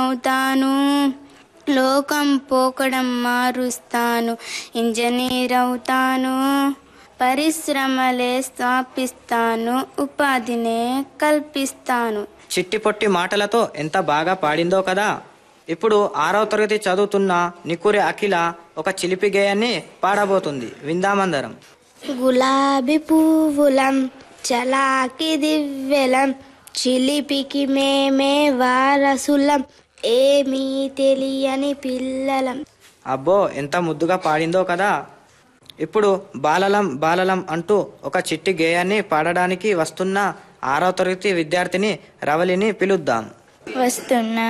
అవుతాను లోకం పోకడం మారుస్తాను ఇంజనీర్ అవుతాను పరిశ్రమలే స్థాపిస్తాను ఉపాధినే కల్పిస్తాను చిట్టి పొట్టి మాటలతో ఎంత బాగా పాడిందో కదా ఇప్పుడు ఆరవ తరగతి చదువుతున్న నికురి అఖిల ఒక చిలిపి గేయాన్ని పాడబోతుంది విందామందరం గులాబీ పువ్వులం చలాకి దివ్వెలం చిలిపికి మేమే వారసులం ఏమీ తెలియని పిల్లలం అబ్బో ఎంత ముద్దుగా పాడిందో కదా ఇప్పుడు బాలలం బాలలం అంటూ ఒక చిట్టి గేయాన్ని పాడడానికి వస్తున్న ఆరవ తరగతి విద్యార్థిని రవలిని పిలుద్దాం వస్తున్నా